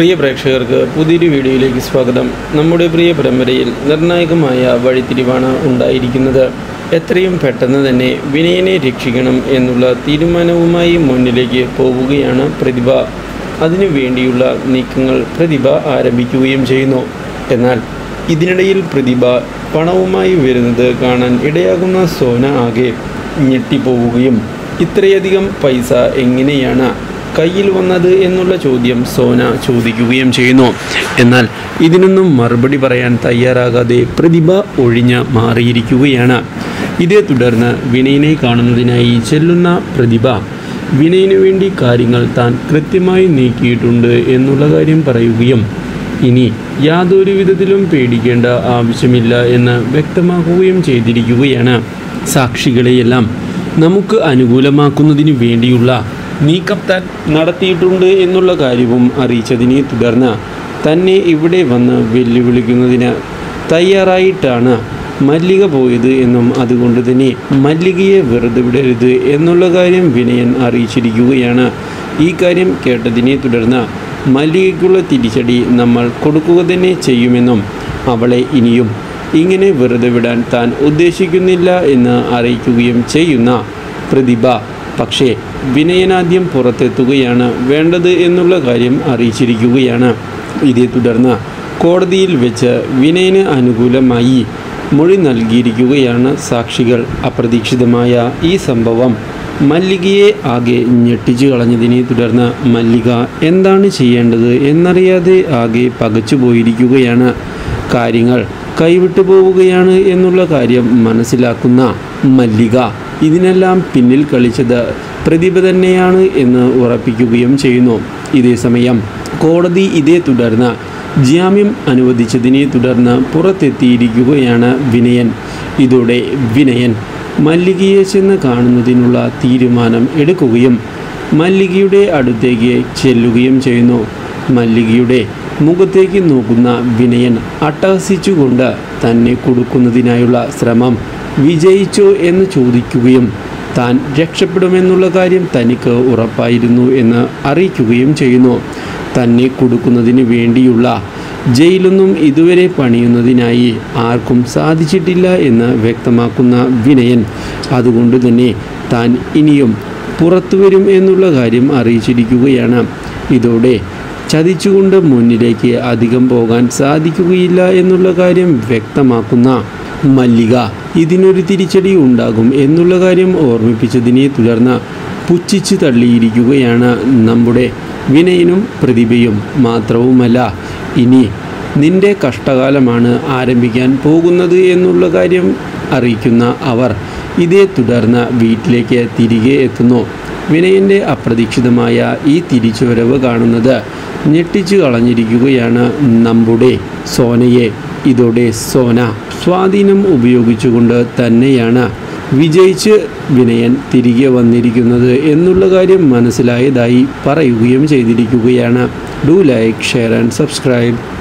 പ്രിയ പ്രേക്ഷകർക്ക് പുതിയൊരു വീഡിയോയിലേക്ക് സ്വാഗതം നമ്മുടെ പ്രിയ പരമ്പരയിൽ നിർണായകമായ വഴിത്തിരിവാണ് ഉണ്ടായിരിക്കുന്നത് എത്രയും പെട്ടെന്ന് തന്നെ വിനയനെ രക്ഷിക്കണം എന്നുള്ള തീരുമാനവുമായി മുന്നിലേക്ക് പോവുകയാണ് പ്രതിഭ അതിനു വേണ്ടിയുള്ള നീക്കങ്ങൾ പ്രതിഭ ആരംഭിക്കുകയും ചെയ്യുന്നു എന്നാൽ ഇതിനിടയിൽ പ്രതിഭ പണവുമായി വരുന്നത് കാണാൻ ഇടയാകുന്ന സോന ആകെ ഞെട്ടിപ്പോവുകയും ഇത്രയധികം പൈസ എങ്ങനെയാണ് കയ്യിൽ വന്നത് എന്നുള്ള ചോദ്യം സോന ചോദിക്കുകയും ചെയ്യുന്നു എന്നാൽ ഇതിനൊന്നും മറുപടി പറയാൻ തയ്യാറാകാതെ പ്രതിഭ ഒഴിഞ്ഞ് മാറിയിരിക്കുകയാണ് ഇതേ തുടർന്ന് വിനയനെ കാണുന്നതിനായി ചെല്ലുന്ന പ്രതിഭ വിനയനു വേണ്ടി കാര്യങ്ങൾ താൻ കൃത്യമായി നീക്കിയിട്ടുണ്ട് എന്നുള്ള കാര്യം പറയുകയും ഇനി യാതൊരു വിധത്തിലും പേടിക്കേണ്ട ആവശ്യമില്ല എന്ന് വ്യക്തമാക്കുകയും ചെയ്തിരിക്കുകയാണ് സാക്ഷികളെയെല്ലാം നമുക്ക് അനുകൂലമാക്കുന്നതിന് വേണ്ടിയുള്ള നീക്കം താൻ നടത്തിയിട്ടുണ്ട് എന്നുള്ള കാര്യവും അറിയിച്ചതിനെ തുടർന്ന് തന്നെ ഇവിടെ വന്ന് വെല്ലുവിളിക്കുന്നതിന് തയ്യാറായിട്ടാണ് മല്ലിക പോയത് എന്നും അതുകൊണ്ട് തന്നെ മല്ലികയെ വെറുതെ വിടരുത് എന്നുള്ള കാര്യം വിനയൻ അറിയിച്ചിരിക്കുകയാണ് ഈ കാര്യം കേട്ടതിനെ തുടർന്ന് മല്ലികയ്ക്കുള്ള തിരിച്ചടി നമ്മൾ കൊടുക്കുക തന്നെ ചെയ്യുമെന്നും അവളെ ഇനിയും ഇങ്ങനെ വെറുതെ വിടാൻ താൻ ഉദ്ദേശിക്കുന്നില്ല എന്ന് അറിയിക്കുകയും ചെയ്യുന്ന പ്രതിഭ പക്ഷേ വിനയനാദ്യം പുറത്തെത്തുകയാണ് വേണ്ടത് എന്നുള്ള കാര്യം അറിയിച്ചിരിക്കുകയാണ് ഇതേ തുടർന്ന് കോടതിയിൽ വെച്ച് വിനയന് അനുകൂലമായി മൊഴി നൽകിയിരിക്കുകയാണ് സാക്ഷികൾ അപ്രതീക്ഷിതമായ ഈ സംഭവം മല്ലികയെ ആകെ ഞെട്ടിച്ചു കളഞ്ഞതിനെ തുടർന്ന് മല്ലിക എന്താണ് ചെയ്യേണ്ടത് എന്നറിയാതെ ആകെ പകച്ചു പോയിരിക്കുകയാണ് കാര്യങ്ങൾ കൈവിട്ടു പോവുകയാണ് എന്നുള്ള കാര്യം മനസ്സിലാക്കുന്ന മല്ലിക ഇതിനെല്ലാം പിന്നിൽ കളിച്ചത് പ്രതിഭ തന്നെയാണ് എന്ന് ഉറപ്പിക്കുകയും ചെയ്യുന്നു ഇതേ സമയം കോടതി ഇതേ തുടർന്ന് ജാമ്യം അനുവദിച്ചതിനെ തുടർന്ന് പുറത്തെത്തിയിരിക്കുകയാണ് വിനയൻ ഇതോടെ വിനയൻ മല്ലികയെ ചെന്ന് കാണുന്നതിനുള്ള തീരുമാനം എടുക്കുകയും മല്ലികയുടെ അടുത്തേക്ക് ചെല്ലുകയും ചെയ്യുന്നു മല്ലികയുടെ മുഖത്തേക്ക് നോക്കുന്ന വിനയൻ അട്ടഹസിച്ചുകൊണ്ട് തന്നെ കൊടുക്കുന്നതിനായുള്ള ശ്രമം വിജയിച്ചോ എന്ന് ചോദിക്കുകയും താൻ രക്ഷപ്പെടുമെന്നുള്ള കാര്യം തനിക്ക് ഉറപ്പായിരുന്നു എന്ന് അറിയിക്കുകയും ചെയ്യുന്നു തന്നെ കൊടുക്കുന്നതിന് വേണ്ടിയുള്ള ജയിലൊന്നും ഇതുവരെ പണിയുന്നതിനായി ആർക്കും സാധിച്ചിട്ടില്ല എന്ന് വ്യക്തമാക്കുന്ന വിനയൻ അതുകൊണ്ട് തന്നെ താൻ ഇനിയും പുറത്തു വരും എന്നുള്ള കാര്യം അറിയിച്ചിരിക്കുകയാണ് ഇതോടെ ചതിച്ചുകൊണ്ട് മുന്നിലേക്ക് അധികം പോകാൻ സാധിക്കുകയില്ല എന്നുള്ള കാര്യം വ്യക്തമാക്കുന്ന മല്ലിക ഇതിനൊരു തിരിച്ചടി ഉണ്ടാകും എന്നുള്ള കാര്യം ഓർമ്മിപ്പിച്ചതിനെ തുടർന്ന് പുച്ഛിച്ച് തള്ളിയിരിക്കുകയാണ് നമ്മുടെ വിനയനും പ്രതിഭയും മാത്രവുമല്ല ഇനി നിന്റെ കഷ്ടകാലമാണ് ആരംഭിക്കാൻ പോകുന്നത് എന്നുള്ള കാര്യം അറിയിക്കുന്ന അവർ ഇതേ തുടർന്ന് വീട്ടിലേക്ക് തിരികെ എത്തുന്നു വിനയൻ്റെ അപ്രതീക്ഷിതമായ ഈ തിരിച്ചുവരവ് കാണുന്നത് ഞെട്ടിച്ചു കളഞ്ഞിരിക്കുകയാണ് നമ്മുടെ സോനയെ ഇതോടെ സോന സ്വാധീനം ഉപയോഗിച്ചുകൊണ്ട് തന്നെയാണ് വിജയിച്ച് വിനയൻ തിരികെ വന്നിരിക്കുന്നത് എന്നുള്ള കാര്യം മനസ്സിലായതായി പറയുകയും ചെയ്തിരിക്കുകയാണ് do like share and subscribe